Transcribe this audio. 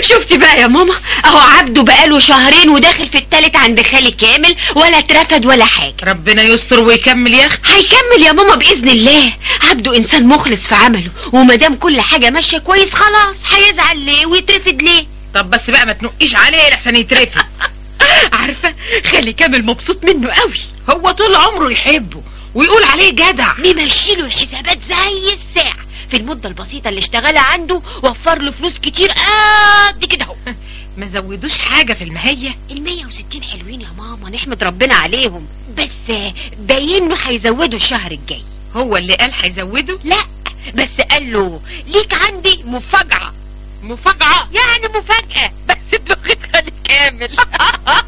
شفتي بقى يا ماما اهو عبده بقاله شهرين وداخل في التالت عند خالي كامل ولا اترفد ولا حاجة ربنا يستر ويكمل يا اختي هيكمل يا ماما بإذن الله عبده إنسان مخلص في عمله ومادام كل حاجة ماشية كويس خلاص هيزعل ليه ويترفد ليه طب بس بقى ما تنقيش عليه لحسن يترفد عارفة خالي كامل مبسوط منه قوي هو طول عمره يحبه ويقول عليه جدع ممشيله الحسابات زي الساعة في المدة البسيطة اللي اشتغلها عنده وفر له فلوس كتير قد كده اهو ما زودوش حاجة في المهية المية وستين حلوين يا ماما نحمد ربنا عليهم بس باين انه هيزودوا الشهر الجاي هو اللي قال هيزوده لا بس قال له ليك عندي مفاجأة مفاجأة يعني مفاجأة بس بلغة خالي كامل